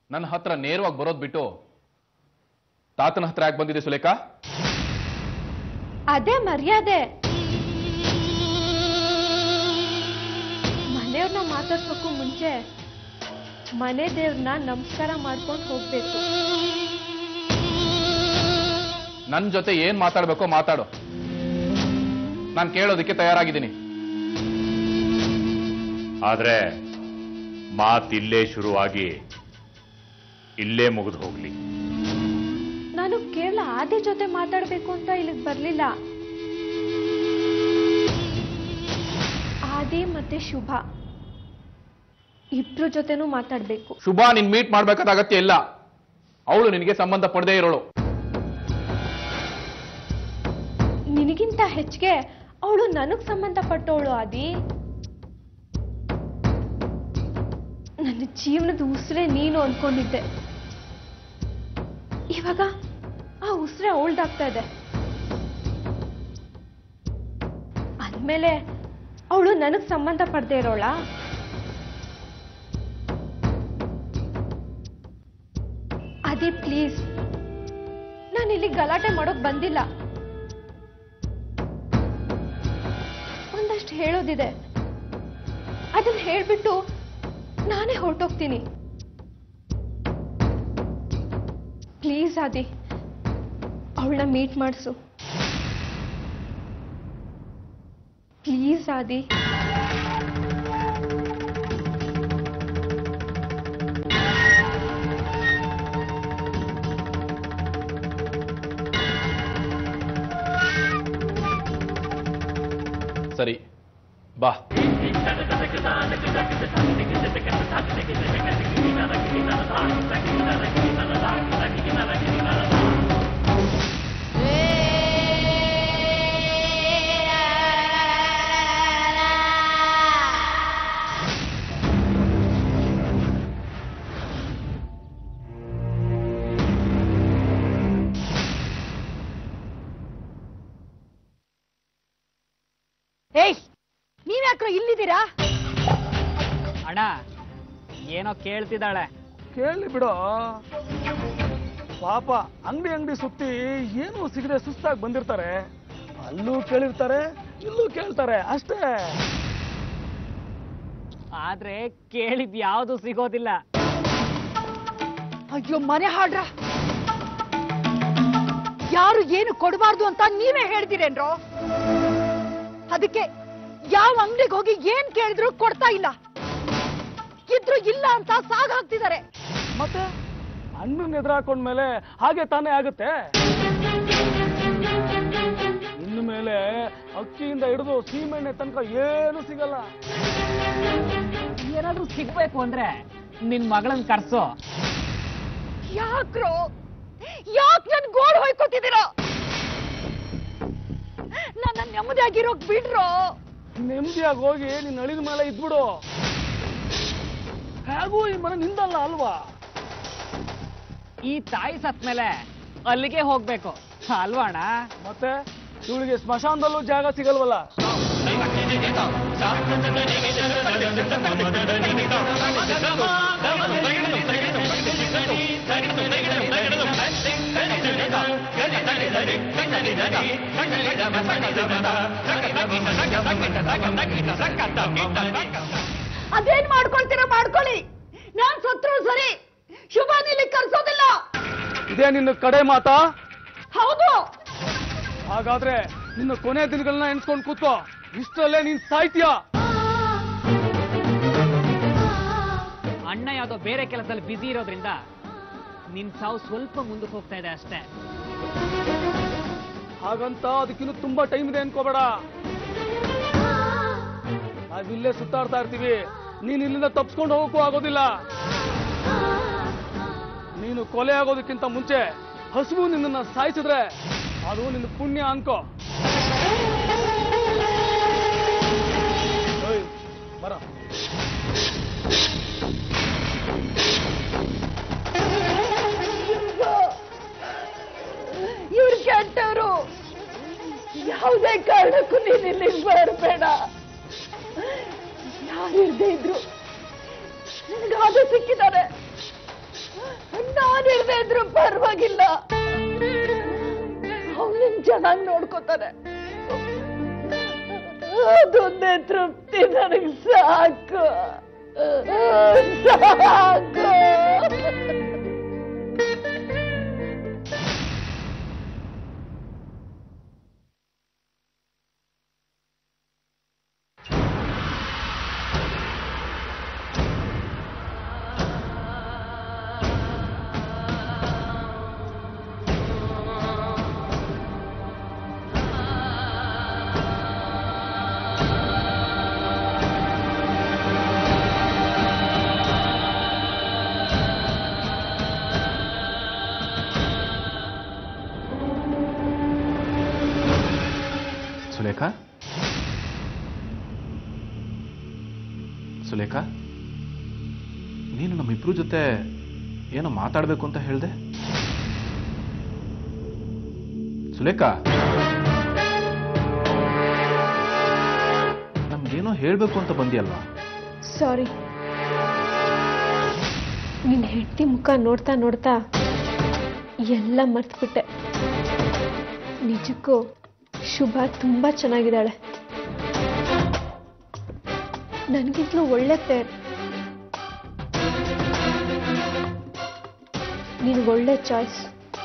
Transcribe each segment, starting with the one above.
ನನ್ನ ಹತ್ರ ನೇರವಾಗಿ ಬರೋದ್ ಬಿಟ್ಟು ತಾತನ ಹತ್ರ ಯಾಕೆ ಬಂದಿದೆ ಸುಲೇಖಾ ಅದೇ ಮರ್ಯಾದೆ ಮನೆಯವ್ರನ್ನ ಮಾತಾಡ್ಸೋಕ್ಕೂ ಮುಂಚೆ ಮನೆ ದೇವ್ರನ್ನ ನಮಸ್ಕಾರ ಮಾಡ್ಕೊಂಡು ಹೋಗ್ಬೇಕು ನನ್ನ ಜೊತೆ ಏನ್ ಮಾತಾಡ್ಬೇಕೋ ಮಾತಾಡು ನಾನು ಕೇಳೋದಕ್ಕೆ ತಯಾರಾಗಿದ್ದೀನಿ ಆದ್ರೆ ಮಾತಿಲ್ಲೇ ಶುರುವಾಗಿ ಇಲ್ಲೇ ಮುಗಿದು ಹೋಗ್ಲಿ ನಾನು ಕೇರಳ ಆದಿ ಜೊತೆ ಮಾತಾಡ್ಬೇಕು ಅಂತ ಇಲ್ಲಿಗೆ ಬರ್ಲಿಲ್ಲ ಆದಿ ಮತ್ತೆ ಶುಭ ಇಬ್ರು ಜೊತೆನೂ ಮಾತಾಡ್ಬೇಕು ಶುಭ ನಿನ್ ಮೀಟ್ ಮಾಡ್ಬೇಕಾದ ಅಗತ್ಯ ಇಲ್ಲ ಅವಳು ನಿನಗೆ ಸಂಬಂಧ ಪಡದೇ ಇರೋಳು ನಿನಗಿಂತ ಹೆಚ್ಚಿಗೆ ಅವಳು ನನಗ್ ಸಂಬಂಧಪಟ್ಟವಳು ಆದಿ ನನ್ನ ಜೀವನದ ಉಸಿರೇ ನೀನು ಅನ್ಕೊಂಡಿದ್ದೆ ಇವಾಗ ಆ ಉಸಿರೇ ಅವಳ್ದಾಗ್ತಾ ಇದೆ ಅಂದ್ಮೇಲೆ ಅವಳು ನನಗ್ ಸಂಬಂಧ ಪಡ್ದೇ ಇರೋಳ ಅದೇ ಪ್ಲೀಸ್ ನಾನು ಇಲ್ಲಿ ಗಲಾಟೆ ಮಾಡೋಕ್ ಬಂದಿಲ್ಲ ಒಂದಷ್ಟು ಹೇಳೋದಿದೆ ಅದನ್ನ ಹೇಳ್ಬಿಟ್ಟು ನಾನೇ ಹೊರಟೋಗ್ತೀನಿ ಪ್ಲೀಸ್ ಆದಿ ಅವಳನ್ನ ಮೀಟ್ ಮಾಡಿಸು ಪ್ಲೀಸ್ ಆದಿ ಸರಿ ಬಾ ಏಯ್ ನೀವ್ಯಾಕ್ರೋ ಇಲ್ಲಿದ್ದೀರಾ ಅಣ್ಣ ಏನೋ ಕೇಳ್ತಿದ್ದಾಳೆ ಕೇಳಿ ಬಿಡೋ ಪಾಪ ಅಂಗಡಿ ಅಂಗಡಿ ಸುತ್ತಿ ಏನು ಸಿಗದೆ ಸುಸ್ತಾಗಿ ಬಂದಿರ್ತಾರೆ ಅಲ್ಲೂ ಕೇಳಿರ್ತಾರೆ ಇಲ್ಲೂ ಕೇಳ್ತಾರೆ ಅಷ್ಟೇ ಆದ್ರೆ ಕೇಳಿದ್ ಯಾವುದು ಸಿಗೋದಿಲ್ಲ ಅಯ್ಯೋ ಮನೆ ಹಾಡ್ರ ಯಾರು ಏನು ಕೊಡಬಾರ್ದು ಅಂತ ನೀವೇ ಹೇಳ್ತೀರೇನ್ರೋ ಅದಕ್ಕೆ ಯಾವ ಅಂಗಡಿಗೆ ಹೋಗಿ ಏನ್ ಕೇಳಿದ್ರು ಕೊಡ್ತಾ ಇಲ್ಲ ಇದ್ರು ಇಲ್ಲ ಅಂತ ಸಾಗ್ ಹಾಕ್ತಿದ್ದಾರೆ ಮತ್ತೆ ಅಣ್ಣನ ಎದುರಾಕೊಂಡ್ಮೇಲೆ ಹಾಗೆ ತಾನೇ ಆಗುತ್ತೆ ಇನ್ನು ಮೇಲೆ ಅಕ್ಕಿಯಿಂದ ಹಿಡಿದು ಸೀಮೆಣ್ಣೆ ತನಕ ಏನು ಸಿಗಲ್ಲ ಏನಾದ್ರೂ ಸಿಗ್ಬೇಕು ಅಂದ್ರೆ ನಿನ್ ಮಗಳನ್ ಕರ್ಸು ಯಾಕ್ರೋ ಯಾಕ್ ನನ್ ಗೋಳು ಹೊಯ್ಕೋತಿದ್ದೀರಾ ನನ್ನ ನೆಮ್ಮದಿಯಾಗಿರೋಕ್ ಬಿಡ್ರೋ ನೆಮ್ಮದಿಯಾಗಿ ಹೋಗಿ ನಿನ್ನ ಅಳಿದ ಮೇಲೆ ಇದ್ಬಿಡು ಹೇಗೂ ಈ ಮನೆ ನಿಂದಲ್ಲ ಅಲ್ವಾ ಈ ತಾಯಿ ಸತ್ಮೇಲೆ ಅಲ್ಲಿಗೆ ಹೋಗ್ಬೇಕು ಅಲ್ವಾ ಅಣ್ಣ ಮತ್ತೆ ಇವಳಿಗೆ ಸ್ಮಶಾನದಲ್ಲೂ ಜಾಗ ಸಿಗಲ್ವಲ್ಲ ಅದೇನ್ ಮಾಡ್ಕೊಳ್ತೀರಾ ಮಾಡ್ಕೊಳ್ಳಿ ನಾನ್ ಸತ್ರು ಸರಿ ಶುಭ ನಿಲ್ಲಿ ಕರ್ಸೋದಿಲ್ಲ ಇದೇ ನಿನ್ನ ಕಡೆ ಮಾತಾ ಹೌದು ಹಾಗಾದ್ರೆ ನಿನ್ನ ಕೊನೆ ದಿನಗಳನ್ನ ಎನ್ಸ್ಕೊಂಡು ಕೂತ್ಕೋ ಇಷ್ಟರಲ್ಲೇ ನೀನ್ ಸಾಯ್ತೀಯಾ ಅಣ್ಣ ಯಾವ್ದೋ ಬೇರೆ ಕೆಲಸದಲ್ಲಿ ಬ್ಯುಸಿ ಇರೋದ್ರಿಂದ ನಿನ್ ಸಾವು ಸ್ವಲ್ಪ ಮುಂದಕ್ಕೆ ಹೋಗ್ತಾ ಇದೆ ಅಷ್ಟೇ ಹಾಗಂತ ಅದಕ್ಕಿನ್ನೂ ತುಂಬಾ ಟೈಮ್ ಇದೆ ಅನ್ಕೋಬೇಡ ನಾವಿಲ್ಲೇ ಸುತ್ತಾಡ್ತಾ ಇರ್ತೀವಿ ನೀನ್ ಇಲ್ಲಿಂದ ತಪ್ಸ್ಕೊಂಡು ಹೋಗಕ್ಕೂ ಆಗೋದಿಲ್ಲ ನೀನು ಕೊಲೆ ಆಗೋದಕ್ಕಿಂತ ಮುಂಚೆ ಹಸುವು ನಿನ್ನನ್ನ ಸಾಯಿಸಿದ್ರೆ ಅದು ನಿನ್ನ ಪುಣ್ಯ ಅನ್ಕೋ ಓಯ್, ಬರ ಇವ್ರು ಕೆಟ್ಟವರು ಯಾವುದೇ ಕಾರಣಕ್ಕೂ ನೀನ್ ಇಲ್ಲಿಗೆ ಬರಬೇಡ ಯಾರು ಇರ್ದೇ ಇದ್ರು ನಿನಗಾದ ಸಿಕ್ಕಿದ್ದಾರೆ ನಾನಿರ್ದೇ ಇದ್ರು ಪರವಾಗಿಲ್ಲ ಅವನನ್ನ ಚೆನ್ನಾಗಿ ನೋಡ್ಕೋತಾರೆ ಅದೊಂದೇ ತೃಪ್ತಿ ನನಗೆ ಸಾಕು ಸಾಕು ಸುಲೇಖ ಸುಲೇಖ ನೀನು ನಮ್ಮಿಬ್ರು ಜೊತೆ ಏನೋ ಮಾತಾಡಬೇಕು ಅಂತ ಹೇಳ್ದೆ ಸುಲೇಖ ನಮ್ಗೇನೋ ಹೇಳ್ಬೇಕು ಅಂತ ಬಂದಿಯಲ್ವಾ ಸಾರಿ ನಿನ್ನ ಹೆಂಡತಿ ಮುಖ ನೋಡ್ತಾ ನೋಡ್ತಾ ಎಲ್ಲ ಮರ್ತ್ಬಿಟ್ಟೆ ನಿಜಕ್ಕೂ ಶುಭ ತುಂಬಾ ಚೆನ್ನಾಗಿದ್ದಾಳೆ ನನಗಿಂತಲೂ ಒಳ್ಳೆ ಪೇರ್ ನಿನಗೆ ಒಳ್ಳೆ ಚಾಯ್ಸ್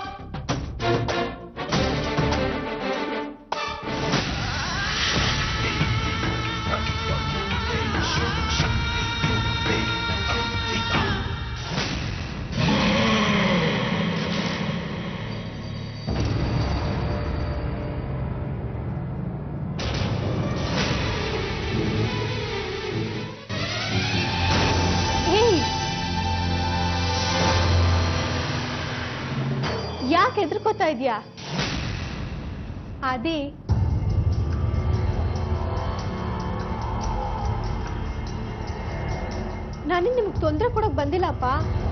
ಏಯ್! ಯಾಕೆ ಹೆದರ್ಕೋತಾ ಇದೀಯಾ ಅದೇ ನಾನಿನ್ ನಿಮ್ಗೆ ತೊಂದರೆ ಕೊಡಕ್ ಬಂದಿಲ್ಲಪ್ಪ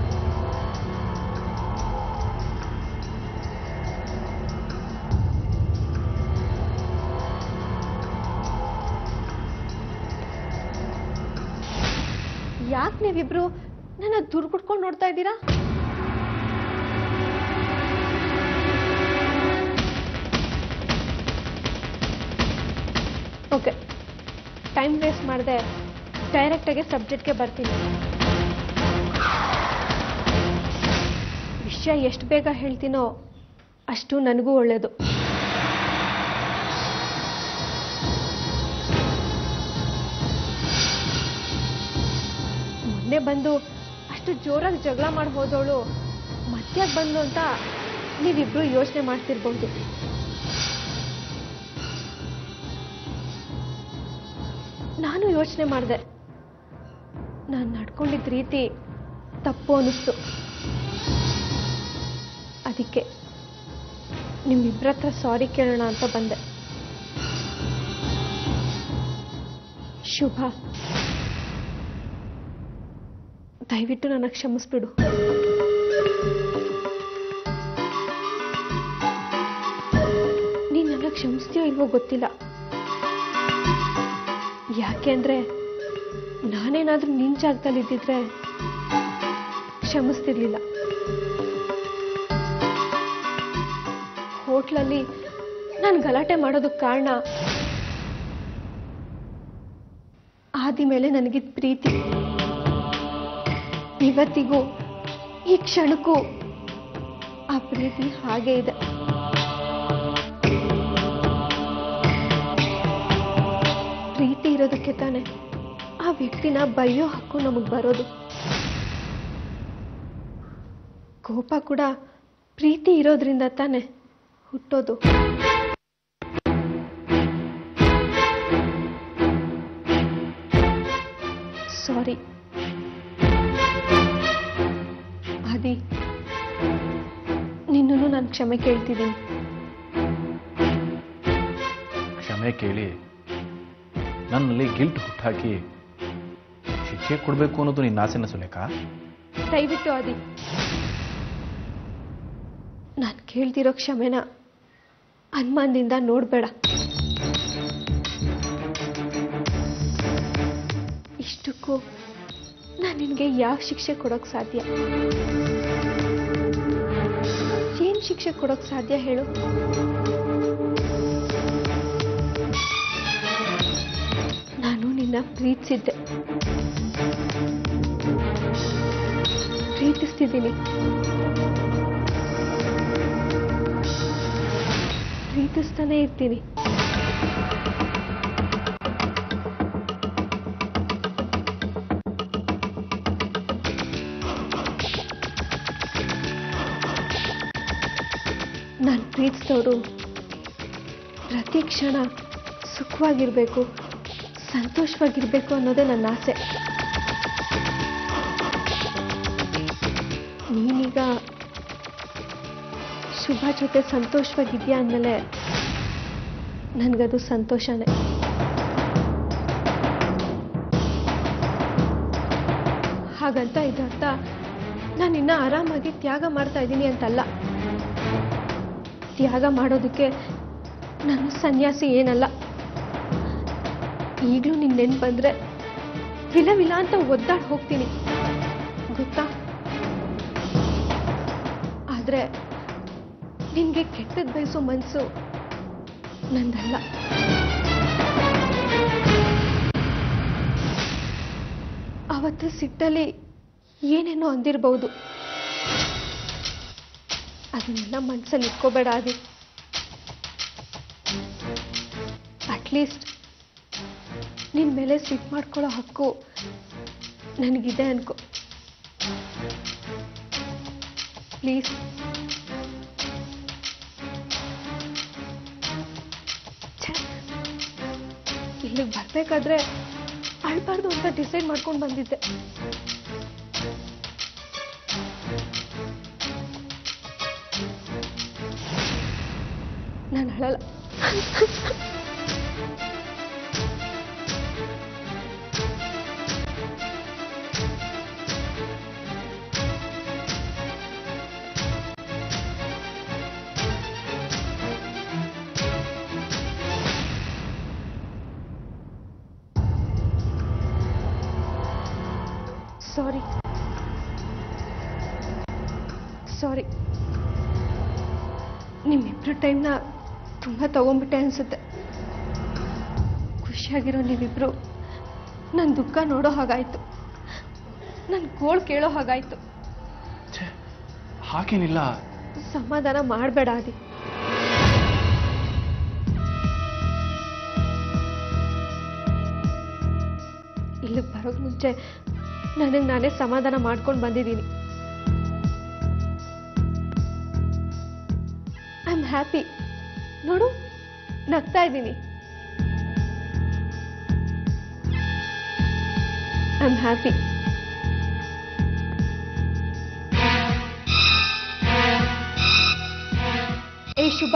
ಯಾಕೆ ನೀವಿಬ್ರು ನನ್ನ ದುರ್ ಬಿಟ್ಕೊಂಡು ನೋಡ್ತಾ ಇದ್ದೀರಾ ಓಕೆ ಟೈಮ್ ವೇಸ್ಟ್ ಮಾಡದೆ ಡೈರೆಕ್ಟಾಗಿ ಸಬ್ಜೆಕ್ಟ್ಗೆ ಬರ್ತೀನಿ ವಿಷಯ ಎಷ್ಟು ಬೇಗ ಹೇಳ್ತೀನೋ ಅಷ್ಟು ನನಗೂ ಒಳ್ಳೆಯದು ಮೊನ್ನೆ ಬಂದು ಅಷ್ಟು ಜೋರಾಗಿ ಜಗಳ ಮಾಡಿ ಹೋದವಳು ಮತ್ತ್ಯಾಕೆ ಬಂದು ಅಂತ ನೀವಿಬ್ರು ಯೋಚನೆ ಮಾಡ್ತಿರ್ಬೋದು ನಾನು ಯೋಚನೆ ಮಾಡಿದೆ ನಾನು ನಡ್ಕೊಂಡಿದ್ದ ರೀತಿ ತಪ್ಪು ಅನ್ನಿಸ್ತು ಅದಕ್ಕೆ ನಿಮ್ಮಿಬ್ಬರ ಹತ್ರ ಸಾರಿ ಕೇಳೋಣ ಅಂತ ಬಂದೆ ಶುಭ ದಯವಿಟ್ಟು ನನ್ನ ಕ್ಷಮಿಸ್ಬಿಡು ನೀನು ನನ್ನ ಕ್ಷಮಿಸ್ತೀಯೋ ಇಲ್ವೋ ಗೊತ್ತಿಲ್ಲ ಯಾಕೆಂದ್ರೆ ನಾನೇನಾದ್ರೂ ನಿನ್ ಜಾಗದಲ್ಲಿ ಇದ್ದಿದ್ರೆ ಕ್ಷಮಿಸ್ತಿರ್ಲಿಲ್ಲ ಹೋಟ್ಲಲ್ಲಿ ನಾನು ಗಲಾಟೆ ಮಾಡೋದಕ್ಕೆ ಕಾರಣ ಆದಿ ಮೇಲೆ ನನಗಿದ್ ಪ್ರೀತಿ ಇವತ್ತಿಗೂ ಈ ಕ್ಷಣಕ್ಕೂ ಆ ಪ್ರೀತಿ ಹಾಗೆ ಇದೆ ಪ್ರೀತಿ ಇರೋದಕ್ಕೆ ತಾನೆ ಆ ವ್ಯಕ್ತಿನ ಬೈಯೋ ಹಕ್ಕು ನಮಗ್ ಬರೋದು ಕೋಪ ಕೂಡ ಪ್ರೀತಿ ಇರೋದ್ರಿಂದ ತಾನೆ ಹುಟ್ಟೋದು ಸಾರಿ ಆದಿ ನಿನ್ನನ್ನು ನಾನು ಕ್ಷಮೆ ಕೇಳ್ತಿದ್ದೀನಿ ಕ್ಷಮೆ ಕೇಳಿ ನನ್ನಲ್ಲಿ ಗಿಲ್ಟ್ ಹುಟ್ಟಾಕಿ ಶಿಕ್ಷೆ ಕೊಡಬೇಕು ಅನ್ನೋದು ನಿನ್ನ ಆಸೆನ ಸುಲೇಖ ದಯವಿಟ್ಟು ಆದಿ ನಾನು ಕೇಳ್ತಿರೋ ಕ್ಷಮೆನ ಅನುಮಾನದಿಂದ ನೋಡಬೇಡ ಇಷ್ಟಕ್ಕೂ ನಾನು ನಿನಗೆ ಯಾವ ಶಿಕ್ಷೆ ಕೊಡೋಕೆ ಸಾಧ್ಯ ಏನ್ ಶಿಕ್ಷೆ ಕೊಡೋಕ್ ಸಾಧ್ಯ ಹೇಳು ನಾನು ನಿನ್ನ ಪ್ರೀತಿಸಿದ್ದೆ ಪ್ರೀತಿಸ್ತಿದ್ದೀನಿ ಪ್ರೀತಿಸ್ತಾನೆ ಇರ್ತೀನಿ ನಾನು ಪ್ರೀತಿಸಿದವರು ಪ್ರತಿ ಕ್ಷಣ ಸುಖವಾಗಿರಬೇಕು ಸಂತೋಷವಾಗಿರಬೇಕು ಅನ್ನೋದೇ ನನ್ನ ಆಸೆ ನೀನೀಗ ಶುಭ ಜೊತೆ ಸಂತೋಷವಾಗಿದ್ಯಾ ಅಂದಮೇಲೆ ನನಗದು ಸಂತೋಷನೇ ಹಾಗಂತ ಇದರ್ಥ ನಾನು ಇನ್ನ ಆರಾಮಾಗಿ ತ್ಯಾಗ ಮಾಡ್ತಾ ಇದ್ದೀನಿ ಅಂತಲ್ಲ ತ್ಯಾಗ ಮಾಡೋದಕ್ಕೆ ನಾನು ಸನ್ಯಾಸಿ ಏನಲ್ಲ ಈಗಲೂ ನಿನ್ನ ನೆನ್ಪು ಬಂದ್ರೆ ವಿಲ ವಿಲ ಅಂತ ಒದ್ದಾಡ್ ಹೋಗ್ತೀನಿ ಗೊತ್ತಾ ಆದ್ರೆ ನಿನ್ಗೆ ಕೆಟ್ಟದ್ ಬಯಸೋ ಮನ್ಸು ನಂದಲ್ಲ ಅವತ್ತು ಸಿಟ್ಟಲ್ಲಿ ಏನೇನೋ ಅಂದಿರ್ಬೋದು ಅದನ್ನೆಲ್ಲ ಮನ್ಸಲ್ಲಿ ಇಟ್ಕೋಬೇಡ ಆದಿ ಅಟ್ಲೀಸ್ಟ್ ನಿನ್ ಮೇಲೆ ಸಿಟ್ ಮಾಡ್ಕೊಳ್ಳೋ ಹಕ್ಕು ನನಗಿದೆ ಅನ್ಕೋ ಪ್ಲೀಸ್ ಇಲ್ಲಿಗೆ ಬರ್ಬೇಕಾದ್ರೆ ಅಳ್ಬಾರ್ದು ಅಂತ ಡಿಸೈಡ್ ಮಾಡ್ಕೊಂಡು ಬಂದಿದ್ದೆ ನಾನು ಅಳಲ್ಲ ಸಾರಿ ಸಾರಿ ನಿಮ್ಮಿಬ್ರ ಟೈಮ್ನ ತುಂಬ ತಗೊಂಡ್ಬಿಟ್ಟೆ ಅನ್ಸುತ್ತೆ ಖುಷಿಯಾಗಿರೋ ನೀವಿಬ್ರು ನನ್ನ ದುಃಖ ನೋಡೋ ಹಾಗಾಯ್ತು ನನ್ನ ಗೋಳ್ ಕೇಳೋ ಹಾಗಾಯ್ತು ಛೇ ಹಾಗೇನಿಲ್ಲ ಸಮಾಧಾನ ಮಾಡಬೇಡ ಅದಿ ಇಲ್ಲಿಗೆ ಬರೋಕ್ ಮುಂಚೆ ನನಗೆ ನಾನೇ ಸಮಾಧಾನ ಮಾಡ್ಕೊಂಡು ಬಂದಿದ್ದೀನಿ ಐ ಆಮ್ ಹ್ಯಾಪಿ ನೋಡು ನಗ್ತಾ ಇದ್ದೀನಿ ಐ ಆಮ್ ಹ್ಯಾಪಿ ಏ ಶುಭ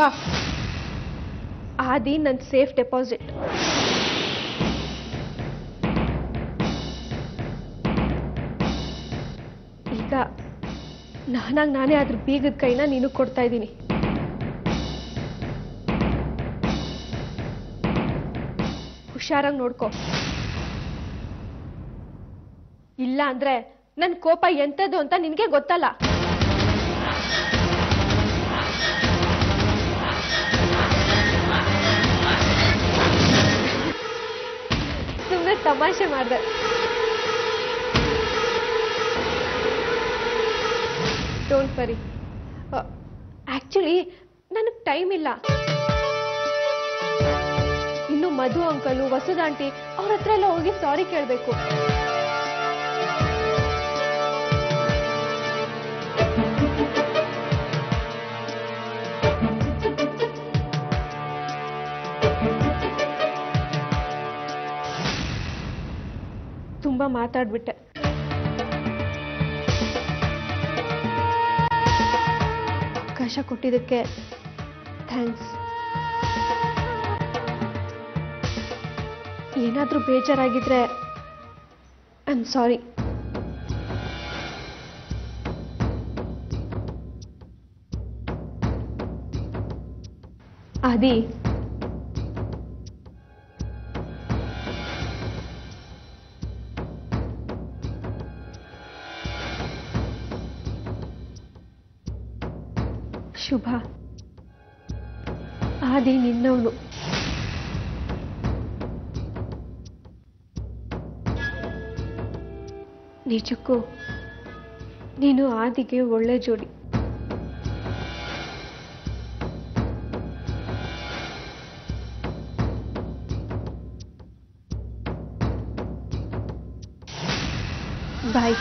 ಆದಿ ನನ್ನ ಸೇಫ್ ಡೆಪಾಸಿಟ್ ಈಗ ನಾನಾಗ್ ನಾನೇ ಅದ್ರ ಬೀಗದ ಕೈನ ನೀನು ಕೊಡ್ತಾ ಇದ್ದೀನಿ ಹುಷಾರಾಗಿ ನೋಡ್ಕೊ ಇಲ್ಲ ಅಂದ್ರೆ ನನ್ನ ಕೋಪ ಎಂಥದ್ದು ಅಂತ ನಿನಗೆ ಗೊತ್ತಲ್ಲ ಸುಮ್ಮನೆ ತಮಾಷೆ ಮಾಡಿದೆ ಡೋಂಟ್ ವರಿ ಆಕ್ಚುಲಿ ನನಗೆ ಟೈಮ್ ಇಲ್ಲ ಇನ್ನು ಮಧು ಅಂಕಲು ವಸುದಾಂಟಿ ಅವ್ರ ಹತ್ರ ಎಲ್ಲ ಹೋಗಿ ಸಾರಿ ಕೇಳಬೇಕು ತುಂಬಾ ಮಾತಾಡ್ಬಿಟ್ಟೆ ಅವಕಾಶ ಕೊಟ್ಟಿದ್ದಕ್ಕೆ ಥ್ಯಾಂಕ್ಸ್ ಏನಾದರೂ ಬೇಜಾರಾಗಿದ್ರೆ ಐ ಆಮ್ ಸಾರಿ ಆದಿ ಶುಭ ಆದಿ ನಿನ್ನವನು ನಿಜಕ್ಕೂ ನೀನು ಆದಿಗೆ ಒಳ್ಳೆ ಜೋಡಿ ಬಾಯ್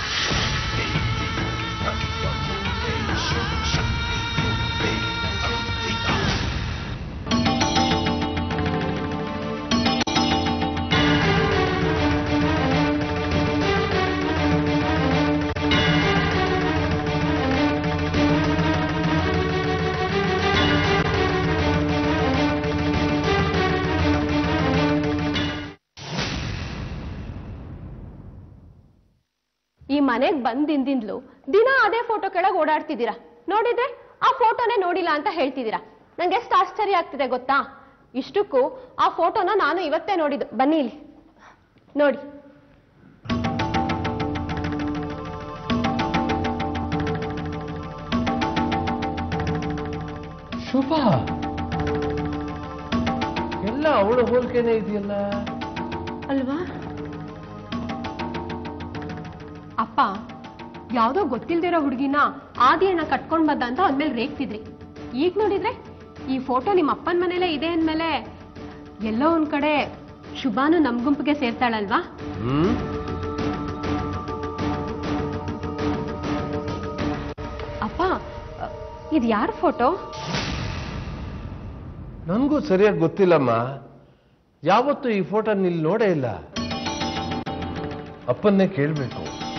ಈ ಮನೆಗ್ ಬಂದಿಂದಿಂದ್ಲು ದಿನ ಅದೇ ಫೋಟೋ ಕೆಳಗೆ ಓಡಾಡ್ತಿದ್ದೀರಾ ನೋಡಿದ್ರೆ ಆ ಫೋಟೋನೇ ನೋಡಿಲ್ಲ ಅಂತ ಹೇಳ್ತಿದ್ದೀರಾ ನಂಗೆ ಎಷ್ಟು ಆಶ್ಚರ್ಯ ಆಗ್ತಿದೆ ಗೊತ್ತಾ ಇಷ್ಟಕ್ಕೂ ಆ ಫೋಟೋನ ನಾನು ಇವತ್ತೇ ನೋಡಿದ್ದು ಬನ್ನಿ ಇಲ್ಲಿ ನೋಡಿ ಶುಭ ಎಲ್ಲ ಅವಳ ಹೋಲಿಕೆನೆ ಇದೆಯಲ್ಲ ಅಲ್ವಾ ಅಪ್ಪ ಯಾವ್ದೋ ಗೊತ್ತಿಲ್ದಿರೋ ಹುಡುಗಿನ ಆದಿಯನ್ನ ಕಟ್ಕೊಂಡ್ ಬಂದ ಅಂತ ಅಂದ್ಮೇಲೆ ರೇಗ್ತಿದ್ರಿ ಈಗ ನೋಡಿದ್ರೆ ಈ ಫೋಟೋ ನಿಮ್ಮ ಅಪ್ಪನ ಮನೇಲೆ ಇದೆ ಅಂದ್ಮೇಲೆ ಎಲ್ಲೋ ಒಂದ್ ಕಡೆ ಶುಭಾನು ನಮ್ ಗುಂಪಿಗೆ ಸೇರ್ತಾಳಲ್ವಾ ಹ್ಮ್ ಅಪ್ಪ ಇದು ಯಾರ ಫೋಟೋ ನನಗೂ ಸರಿಯಾಗಿ ಗೊತ್ತಿಲ್ಲಮ್ಮ ಯಾವತ್ತೂ ಈ ಫೋಟೋ ನಿಲ್ ನೋಡೇ ಇಲ್ಲ ಅಪ್ಪನ್ನೇ ಕೇಳಬೇಕು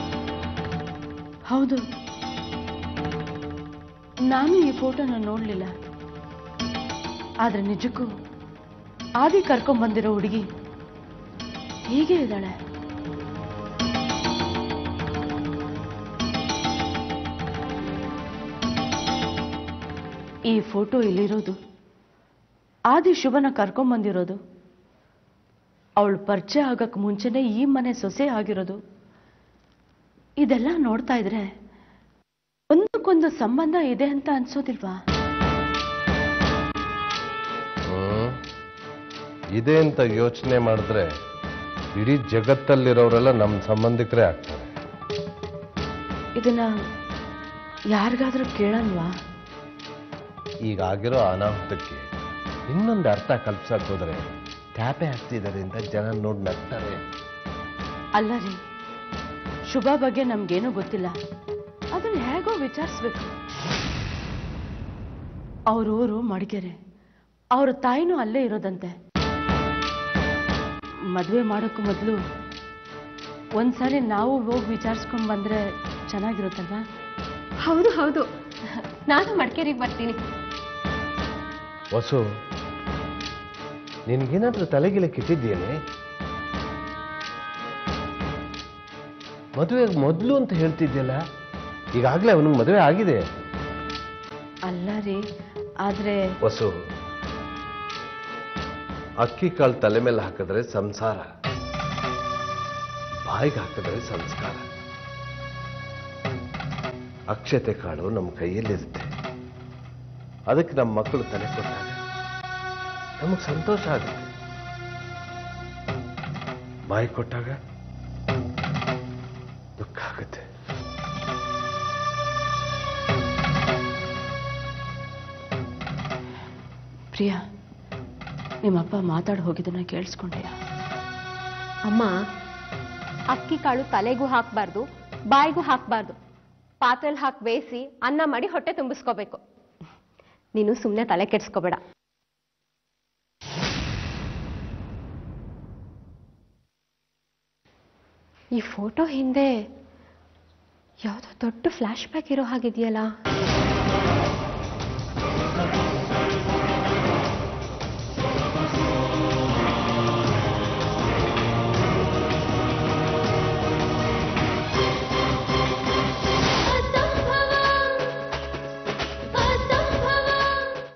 ಹೌದು ನಾನು ಈ ಫೋಟೋನ ನೋಡಲಿಲ್ಲ ಆದ್ರೆ ನಿಜಕ್ಕೂ ಆದಿ ಕರ್ಕೊಂಡ್ ಬಂದಿರೋ ಹುಡುಗಿ ಹೀಗೆ ಇದ್ದಾಳೆ ಈ ಫೋಟೋ ಇಲ್ಲಿರೋದು ಆದಿ ಶುಭನ ಕರ್ಕೊಂಡ್ ಬಂದಿರೋದು ಅವಳು ಪರಿಚಯ ಆಗಕ್ ಮುಂಚೆನೆ ಈ ಮನೆ ಸೊಸೆ ಆಗಿರೋದು ಇದೆಲ್ಲ ನೋಡ್ತಾ ಇದ್ರೆ ಒಂದಕ್ಕೊಂದು ಸಂಬಂಧ ಇದೆ ಅಂತ ಅನ್ಸೋದಿಲ್ವಾ ಹ್ಮ್ ಇದೆ ಅಂತ ಯೋಚನೆ ಮಾಡಿದ್ರೆ ಇಡೀ ಜಗತ್ತಲ್ಲಿರೋರೆಲ್ಲ ನಮ್ಮ ಸಂಬಂಧಿಕರೇ ಆಗ್ತಾರೆ ಇದನ್ನ ಯಾರಿಗಾದ್ರೂ ಕೇಳಲ್ವಾ ಈಗಾಗಿರೋ ಅನಾಹುತಕ್ಕೆ ಇನ್ನೊಂದು ಅರ್ಥ ಕಲ್ಪಿಸಕ್ ಹೋದ್ರೆ ಟ್ಯಾಪೆ ಹಾಕ್ತಿದ್ದಾರೆ ಅಂತ ಜನ ನೋಡಿ ನಗ್ತಾರೆ ಅಲ್ಲ ರೀ ಶುಭ ಬಗ್ಗೆ ನಮ್ಗೇನೂ ಗೊತ್ತಿಲ್ಲ ಅದನ್ನ ಹೇಗೋ ವಿಚಾರಿಸ್ಬೇಕು ಅವ್ರ ಊರು ಮಡಿಕೆರೆ ಅವ್ರ ತಾಯಿನೂ ಅಲ್ಲೇ ಇರೋದಂತೆ ಮದುವೆ ಮಾಡೋಕ್ಕೂ ಮೊದಲು ಒಂದ್ಸಾರಿ ನಾವು ಹೋಗಿ ವಿಚಾರಿಸ್ಕೊಂಡ್ ಬಂದ್ರೆ ಚೆನ್ನಾಗಿರುತ್ತಲ್ವಾ ಹೌದು ಹೌದು ನಾನು ಮಡಿಕೇರಿಗೆ ಬರ್ತೀನಿ ವಸು ನಿನ್ಗೇನಾದ್ರೂ ತಲೆಗಿಲೆ ಕಿಟ್ಟಿದ್ದೇನೆ ಮದುವೆಗೆ ಮೊದಲು ಅಂತ ಹೇಳ್ತಿದ್ಯಲ್ಲ ಈಗಾಗಲೇ ಅವನಿಗೆ ಮದುವೆ ಆಗಿದೆ ಅಲ್ಲ ರೀ ಆದ್ರೆ ವಸು ಅಕ್ಕಿ ಕಾಳು ತಲೆ ಮೇಲೆ ಹಾಕಿದ್ರೆ ಸಂಸಾರ ಬಾಯಿಗೆ ಹಾಕಿದ್ರೆ ಸಂಸ್ಕಾರ ಅಕ್ಷತೆ ಕಾಳು ನಮ್ಮ ಕೈಯಲ್ಲಿರುತ್ತೆ ಅದಕ್ಕೆ ನಮ್ಮ ಮಕ್ಕಳು ತಲೆ ಕೊಟ್ಟಾಗ ನಮಗೆ ಸಂತೋಷ ಆಗುತ್ತೆ ಬಾಯಿ ಕೊಟ್ಟಾಗ ದುಃಖ ಆಗುತ್ತೆ ಪ್ರಿಯಾ ನಿಮ್ಮಪ್ಪ ಮಾತಾಡಿ ಹೋಗಿದ್ದನ್ನ ಕೇಳಿಸ್ಕೊಂಡೆಯಾ ಅಮ್ಮ ಅಕ್ಕಿ ಕಾಳು ತಲೆಗೂ ಹಾಕ್ಬಾರ್ದು ಬಾಯಿಗೂ ಹಾಕ್ಬಾರ್ದು ಪಾತ್ರೆಲ್ ಹಾಕಿ ಬೇಯಿಸಿ ಅನ್ನ ಮಾಡಿ ಹೊಟ್ಟೆ ತುಂಬಿಸ್ಕೋಬೇಕು ನೀನು ಸುಮ್ಮನೆ ತಲೆ ಕೆಡ್ಸ್ಕೋಬೇಡ ಈ ಫೋಟೋ ಹಿಂದೆ ಯಾವುದೋ ದೊಡ್ಡ ಫ್ಲಾಶ್ ಬ್ಯಾಕ್ ಇರೋ ಹಾಗಿದೆಯಲ್ಲ